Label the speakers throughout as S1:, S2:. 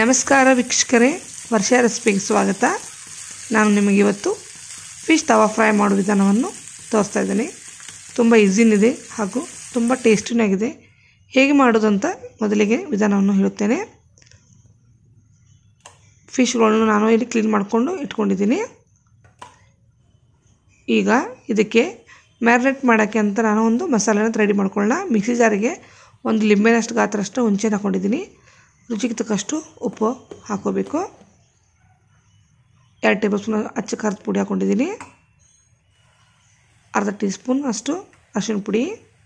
S1: ನಮಸ್ಕಾರ ವೀಕ್ಷಕರೇ ವರ್ಷ ರೆಸಿಪಿಗೆ ಸ್ವಾಗತ ನಾನು ನಿಮಗೆ ಇವತ್ತು ಫಿಶ್ ತವಾ ಫ್ರೈ ಮಾಡೋ ವಿಧಾನವನ್ನು ತೋರಿಸ್ತಾ ಇದ್ದೀನಿ ತುಂಬ ಈಸಿನಿದೆ ಹಾಗೂ ತುಂಬ ಟೇಸ್ಟಿನೂ ಆಗಿದೆ ಹೇಗೆ ಮಾಡೋದು ಅಂತ ಮೊದಲಿಗೆ ವಿಧಾನವನ್ನು ಹೇಳುತ್ತೇನೆ ಫಿಶ್ಗಳನ್ನು ನಾನು ಇಲ್ಲಿ ಕ್ಲೀನ್ ಮಾಡಿಕೊಂಡು ಇಟ್ಕೊಂಡಿದ್ದೀನಿ ಈಗ ಇದಕ್ಕೆ ಮ್ಯಾರಿನೇಟ್ ಮಾಡೋಕ್ಕೆ ಅಂತ ನಾನು ಒಂದು ಮಸಾಲೆನ ರೆಡಿ ಮಾಡ್ಕೊಳ್ಳೋಣ ಮಿಕ್ಸಿ ಜಾರಿಗೆ ಒಂದು ಲಿಂಬೆನಷ್ಟು ಗಾತ್ರಷ್ಟು ಹುಂಚೆನ ಹಾಕ್ಕೊಂಡಿದ್ದೀನಿ ರುಚಿಗೆ ತಕ್ಕಷ್ಟು ಉಪ್ಪು ಹಾಕೋಬೇಕು ಎರಡು ಟೇಬಲ್ ಸ್ಪೂನ್ ಅಚ್ಚ ಖಾರದ ಪುಡಿ ಹಾಕ್ಕೊಂಡಿದ್ದೀನಿ ಅರ್ಧ ಟೀ ಸ್ಪೂನ್ ಅಷ್ಟು ಅರಿಶಿಣ ಪುಡಿ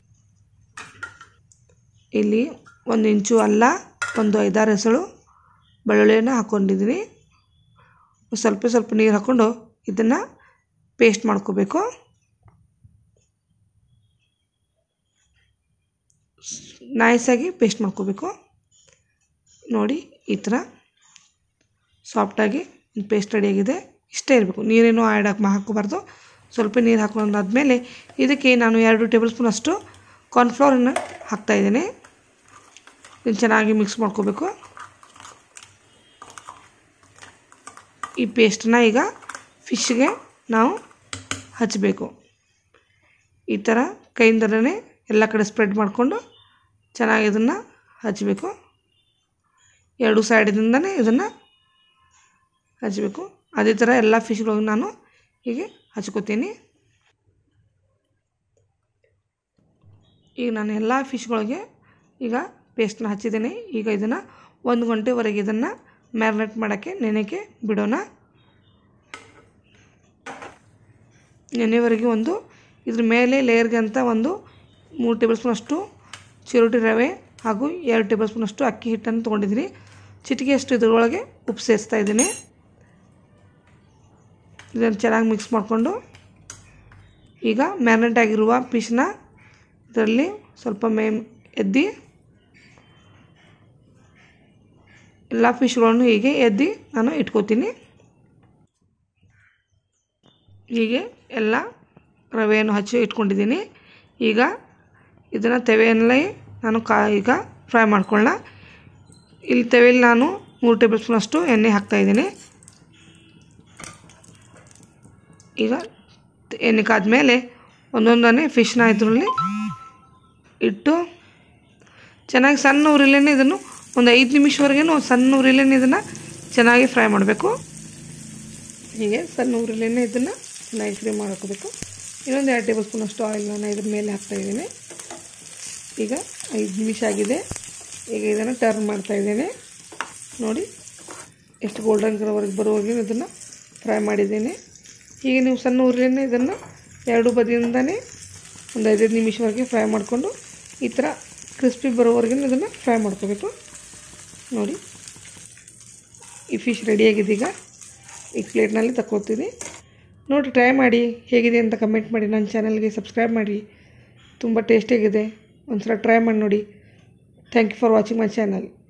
S1: ಇಲ್ಲಿ ಒಂದು ಇಂಚು ಅಲ್ಲ ಒಂದು ಐದಾರು ಹೆಸಳು ಬೆಳ್ಳುಳ್ಳಿಯನ್ನು ಹಾಕ್ಕೊಂಡಿದ್ದೀನಿ ಸ್ವಲ್ಪ ಸ್ವಲ್ಪ ನೀರು ಹಾಕ್ಕೊಂಡು ಇದನ್ನು ಪೇಸ್ಟ್ ಮಾಡ್ಕೋಬೇಕು ನೈಸಾಗಿ ಪೇಸ್ಟ್ ಮಾಡ್ಕೋಬೇಕು ನೋಡಿ ಈ ಥರ ಸಾಫ್ಟಾಗಿ ಪೇಸ್ಟ್ ರೆಡಿಯಾಗಿದೆ ಇಷ್ಟೇ ಇರಬೇಕು ನೀರೇನು ಆ್ಯಡ್ ಹಾಕಿ ಹಾಕೋಬಾರ್ದು ಸ್ವಲ್ಪ ನೀರು ಹಾಕೊಂಡಾದ್ಮೇಲೆ ಇದಕ್ಕೆ ನಾನು ಎರಡು ಟೇಬಲ್ ಸ್ಪೂನ್ ಅಷ್ಟು ಕಾರ್ನ್ಫ್ಲವರನ್ನು ಹಾಕ್ತಾಯಿದ್ದೀನಿ ಇದನ್ನು ಚೆನ್ನಾಗಿ ಮಿಕ್ಸ್ ಮಾಡ್ಕೋಬೇಕು ಈ ಪೇಸ್ಟನ್ನ ಈಗ ಫಿಶ್ಗೆ ನಾವು ಹಚ್ಚಬೇಕು ಈ ಥರ ಕೈಯಿಂದಲೇ ಎಲ್ಲ ಕಡೆ ಸ್ಪ್ರೆಡ್ ಮಾಡಿಕೊಂಡು ಚೆನ್ನಾಗಿ ಇದನ್ನು ಹಚ್ಚಬೇಕು ಎರಡು ಸೈಡಿಂದನೇ ಇದನ್ನು ಹಚ್ಚಬೇಕು ಅದೇ ಥರ ಎಲ್ಲ ಫಿಶ್ಗಳಿಗೆ ನಾನು ಹೀಗೆ ಹಚ್ಕೋತೀನಿ ಈಗ ನಾನು ಎಲ್ಲ ಫಿಶ್ಗಳಿಗೆ ಈಗ ಪೇಸ್ಟ್ನ ಹಚ್ಚಿದ್ದೀನಿ ಈಗ ಇದನ್ನು ಒಂದು ಗಂಟೆವರೆಗೆ ಇದನ್ನು ಮ್ಯಾರಿನೇಟ್ ಮಾಡೋಕ್ಕೆ ನೆನೆಗೆ ಬಿಡೋಣ ನೆನೆವರೆಗೆ ಒಂದು ಇದ್ರ ಮೇಲೆ ಲೇಯರ್ಗೆ ಅಂತ ಒಂದು ಮೂರು ಟೇಬಲ್ ಸ್ಪೂನಷ್ಟು ಚಿರೋಟಿ ರವೆ ಹಾಗೂ ಎರಡು ಟೇಬಲ್ ಸ್ಪೂನಷ್ಟು ಅಕ್ಕಿ ಹಿಟ್ಟನ್ನು ತೊಗೊಂಡಿದ್ದೀನಿ ಚಿಟಿಕೆಯಷ್ಟು ಇದರೊಳಗೆ ಉಪ್ಪು ಸೇರಿಸ್ತಾ ಇದ್ದೀನಿ ಇದನ್ನು ಚೆನ್ನಾಗಿ ಮಿಕ್ಸ್ ಮಾಡಿಕೊಂಡು ಈಗ ಮ್ಯಾರಿನೇಟ್ ಆಗಿರುವ ಫಿಶ್ನ ಇದರಲ್ಲಿ ಸ್ವಲ್ಪ ಮೇ ಎದ್ದು ಎಲ್ಲ ಫಿಶ್ಗಳನ್ನು ಹೀಗೆ ಎದ್ದು ನಾನು ಇಟ್ಕೋತೀನಿ ಹೀಗೆ ಎಲ್ಲ ರವೆಯನ್ನು ಹಚ್ಚಿ ಇಟ್ಕೊಂಡಿದ್ದೀನಿ ಈಗ ಇದನ್ನು ತೆವೆಯಲ್ಲೇ ನಾನು ಕಾ ಈಗ ಫ್ರೈ ಮಾಡ್ಕೊಳ್ಳೋಣ ಇಲ್ಲಿ ತೆವೆಯಲ್ಲಿ ನಾನು ಮೂರು ಟೇಬಲ್ ಸ್ಪೂನಷ್ಟು ಎಣ್ಣೆ ಹಾಕ್ತಾಯಿದ್ದೀನಿ ಈಗ ಎಣ್ಣೆ ಕಾದ್ಮೇಲೆ ಒಂದೊಂದನೇ ಫಿಶ್ನ ಇದರಲ್ಲಿ ಇಟ್ಟು ಚೆನ್ನಾಗಿ ಸಣ್ಣ ಉರಿಲೇ ಇದನ್ನು ಒಂದು ಐದು ನಿಮಿಷವರೆಗೂ ಸಣ್ಣ ಉರಿಲೇ ಇದನ್ನು ಚೆನ್ನಾಗಿ ಫ್ರೈ ಮಾಡಬೇಕು ಹೀಗೆ ಸಣ್ಣ ಉರಿಲೇ ಇದನ್ನು ಚೆನ್ನಾಗಿ ಫ್ರೈ ಮಾಡ್ಕೋಬೇಕು ಇನ್ನೊಂದು ಎರಡು ಟೇಬಲ್ ಸ್ಪೂನಷ್ಟು ಆಯಿಲ್ ನಾನು ಇದ್ರ ಮೇಲೆ ಹಾಕ್ತಾಯಿದ್ದೀನಿ ಈಗ ಐದು ನಿಮಿಷ ಆಗಿದೆ ಈಗ ಇದನ್ನು ಟರ್ನ್ ಮಾಡ್ತಾಯಿದ್ದೇನೆ ನೋಡಿ ಎಷ್ಟು ಗೋಲ್ಡನ್ ಕಲರ್ವರೆಗೆ ಬರುವಾಗೆ ಇದನ್ನು ಫ್ರೈ ಮಾಡಿದ್ದೇನೆ ಈಗ ನೀವು ಸಣ್ಣ ಉರಿಲೇ ಇದನ್ನು ಎರಡು ಬದಿಯಿಂದನೇ ಒಂದು ಐದೈದು ನಿಮಿಷವರೆಗೆ ಫ್ರೈ ಮಾಡಿಕೊಂಡು ಈ ಥರ ಕ್ರಿಸ್ಪಿ ಬರೋವರೆಗೆ ಇದನ್ನು ಫ್ರೈ ಮಾಡ್ಕೋಬೇಕು ನೋಡಿ ಈ ಫಿಶ್ ರೆಡಿಯಾಗಿದೆ ಈಗ ಈಗ ಪ್ಲೇಟ್ನಲ್ಲಿ ತಗೋತೀನಿ ನೋಡಿ ಟ್ರೈ ಮಾಡಿ ಹೇಗಿದೆ ಅಂತ ಕಮೆಂಟ್ ಮಾಡಿ ನನ್ನ ಚಾನಲ್ಗೆ ಸಬ್ಸ್ಕ್ರೈಬ್ ಮಾಡಿ ತುಂಬ ಟೇಸ್ಟಿಯಾಗಿದೆ ಒಂದು ಸಲ ಟ್ರೈ ಮಾಡಿ ನೋಡಿ thank you for watching my channel